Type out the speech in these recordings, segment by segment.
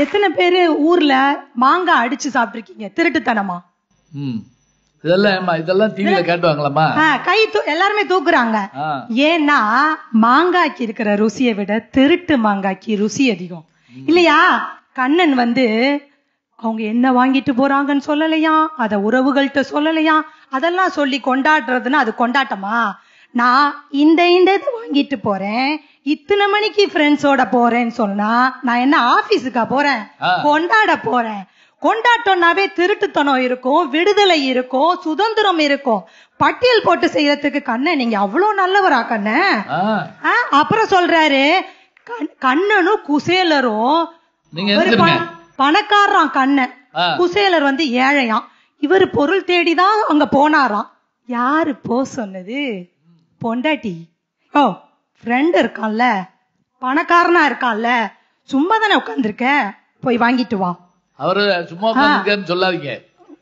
எத்தனை பேரு ஊர்ல மாங்காய் அடிச்சு சாப்பிட்டிருக்கீங்க திருட்டுத்தனமா ம் இதெல்லாம் ஏம்மா இதெல்லாம் டிவியில காட்டுவாங்களாம்மா ஆ, கை தூ- எல்லாருமே தூக்குறாங்க ஆ ஏன்னா மாங்காய்க்கு இருக்கிற ருசியை விட திருட்டு மாங்காய்க்கு ருசி அதிகம் இல்லையா கண்ணன் வந்து அவங்க என்ன வாங்கிட்டு போறாங்கன்னு சொல்லலையா அத உறவுகள்கிட்ட சொல்லலையா அதெல்லாம் சொல்லி கொண்டாடுறதுன்னா அது கொண்டாட்டமா நான் இந்த இந்த இது வாங்கிட்டு போறேன் இத்தனை மணிக்கு ஃப்ரெண்ட்ஸோட போறேன்னு சொன்னா நான் என்ன ஆபீஸுக்கா போறேன் ஆ. கொண்டாட போறேன் கொண்டாட்டம்னாவே திருட்டுத்தனம் இருக்கும் விடுதலை இருக்கும் சுதந்திரம் இருக்கும் பட்டியல் போட்டு செய்யறதுக்கு கண்ணன் நீங்க அவ்வளவு நல்லவரா கண்ணன் ஆ ஆ, அப்புறம் சொல்றாரு கண்- கண்ணனும் குசேலரும் நீங்க ஒரு எந்திருங்க பண- பணக்காரராம் கண்ணன் ஆ. குசேலர் வந்து ஏழையாம் இவர் பொருள் தேடிதான் அங்க போனாராம் யாரு போ சொன்னது பொண்டாட்டி ஓ ஃப்ரெண்ட் இருக்கான்ல பணக்காரனா இருக்கான்ல சும்மா தானே உட்காந்துருக்க போய் வாங்கிட்டு வா அவரு சும்மா உட்காந்துருக்காருன்னு சொல்லாதீங்க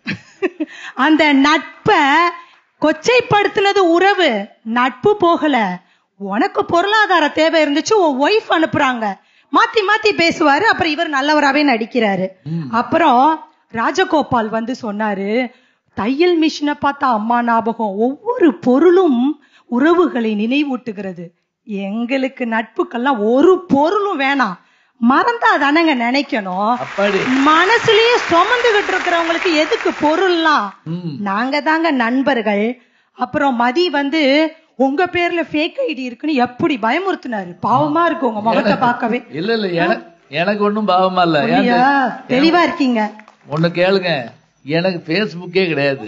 அந்த நட்ப கொச்சைப்படுத்தினது உறவு நட்பு போகல உனக்கு பொருளாதார தேவை இருந்துச்சு உன் ஒய்ஃப் அனுப்புறாங்க மாத்தி மாத்தி பேசுவாரு அப்புறம் இவர் நல்லவராவே நடிக்கிறாரு அப்புறம் ராஜகோபால் வந்து சொன்னாரு தையல் மிஷினை பார்த்தா அம்மா ஞாபகம் ஒவ்வொரு பொருளும் உறவுகளை நினைவூட்டுகிறது எங்களுக்கு நட்புக்கெல்லாம் ஒரு பொருளும் வேணாம் மறந்தா தானங்க நினைக்கணும் அப்பாடி மனசுலயே சுமந்துகிட்டு இருக்கிறவங்களுக்கு எதுக்கு பொருள்லாம் ம் நாங்க தாங்க நண்பர்கள் அப்புறம் மதி வந்து உங்க பேர்ல ஃபேக் ஐடி இருக்குன்னு எப்படி பயமுறுத்தினாரு பாவமா இருக்கு உங்க முகத்தை பார்க்கவே இல்ல இல்ல எனக்கு எனக்கு ஒண்ணும் பாவமா இல்ல ஏன் இல்லையா? தெளிவா இருக்கீங்க ஒண்ணு கேளுங்க எனக்கு ஃபேஸ்புக்கே கிடையாது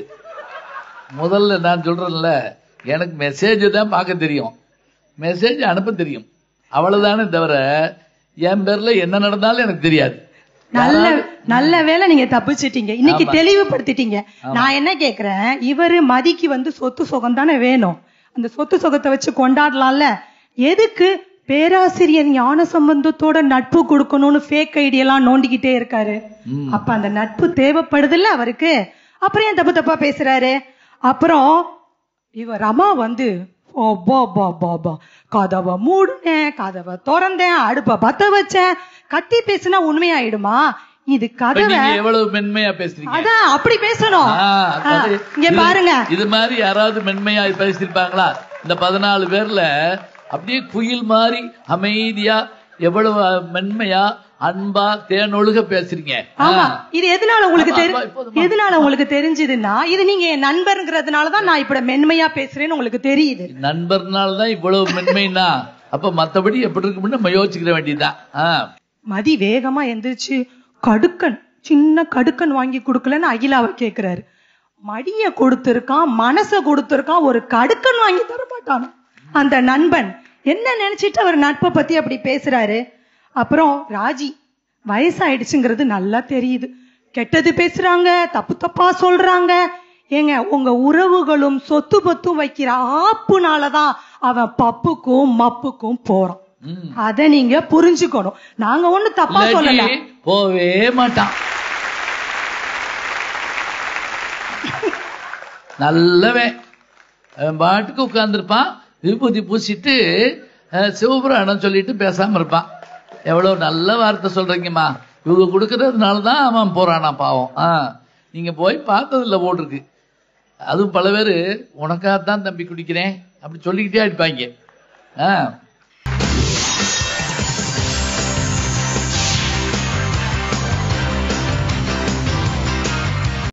முதல்ல நான் சொல்றேன்ல எனக்கு மெசேஜ் தான் பார்க்க தெரியும் மெசேஜ் அனுப்ப தெரியும் அவ்வளவுதானே தவிர என் பேர்ல என்ன நடந்தாலும் எனக்கு தெரியாது நல்ல நல்ல வேளை நீங்க தப்பிச்சிட்டீங்க இன்னைக்கு தெளிவுபடுத்திட்டீங்க நான் என்ன கேக்குறேன் இவரு மதிக்கு வந்து சொத்து சுகம் தானே வேணும் அந்த சொத்து சுகத்தை வச்சு கொண்டாடலாம்ல எதுக்கு பேராசிரியர் ஞான சம்பந்தத்தோட நட்பு கொடுக்கணும்னு ஃபேக் ஐடி எல்லாம் நோண்டிக்கிட்டே இருக்காரு ம். அப்ப அந்த நட்பு தேவைப்படுதுல்ல அவருக்கு அப்புறம் ஏன் தப்பு தப்பா பேசுறாரு அப்புறம் இவ ரமா வந்து ஓ பா பா பா பா கதவை மூடுனேன் கதவை திறந்தேன் அடுப்ப பத்த வச்சேன் கத்தி பேசுனா உண்மையாயிடுமா இது இப்ப கதவை நீங்க எவ்வளவு மென்மையா பேசுறீங்க அதான் அப்படி பேசணும் ஆ, ஆ, அது- இங்க இது- பாருங்க இது மாதிரி யாராவது மென்மையா பேசியிருப்பாங்களா இந்த பதினாலு பேர்ல அப்படியே குயில் மாதிரி அமைதியா எவ்வளவு மென்மையா அன்பா தேனொழுக பேசுறீங்க ஆ. ஆமா இது எதனால உங்களுக்கு ஆமா, தெரி ஆமா, இப்போதுமா. எதனால உங்களுக்கு தெரிஞ்சதுன்னா இது நீங்க என் நண்பருங்கிறதுனாலதான் நான் இப்படி மென்மையா பேசுறேன்னு உங்களுக்கு தெரியுது நண்பர்னால தான் இவ்வளவு மென்மைனா அப்ப மத்தபடி எப்படி இருக்கும்னு நம்ம யோசிக்கிற வேண்டியதுதான் ஆ. மதி வேகமா எந்திரிச்சு கடுக்கன் சின்ன கடுக்கன் வாங்கி கொடுக்கலன்னு அகிலாவை கேக்குறாரு மடிய கொடுத்திருக்கான் மனச கொடுத்திருக்கான் ஒரு கடுக்கன் வாங்கி தர மாட்டான் அந்த நண்பன் என்ன நினைச்சிட்டு அவர் நட்பை பத்தி அப்படி பேசுறாரு அப்புறம் ராஜி வயசாயிடுச்சுங்கிறது நல்லா தெரியுது கெட்டது பேசுறாங்க தப்பு தப்பா சொல்றாங்க ஏங்க உங்க உறவுகளும் சொத்து பத்தும் வைக்கிற ஆப்புனாலதான் அவன் பப்புக்கும் மப்புக்கும் போறான் ம். அத நீங்க புரிஞ்சுக்கணும் நாங்க ஒண்ணு தப்பா சொல்லல இல்லாட்டி போவே மாட்டான் நல்லவன் அவன் பாட்டுக்கு உட்கார்ந்துருப்பான் விபூதி பூசிட்டு அஹ், சிவபுராணம் சொல்லிட்டு பேசாம இருப்பான் எவ்வளவு நல்ல வார்த்தை சொல்றீங்கம்மா இவங்க கொடுக்கறதுனால தான் அவன் போறானா பாவம் ஆ நீங்க போய் பார்த்ததில்ல போட்டிருக்கு அதுவும் பல பேர் உனக்காகத்தான் தம்பி குடிக்கிறேன் அப்படி சொல்லிக்கிட்டே அடிப்பாங்க ஆ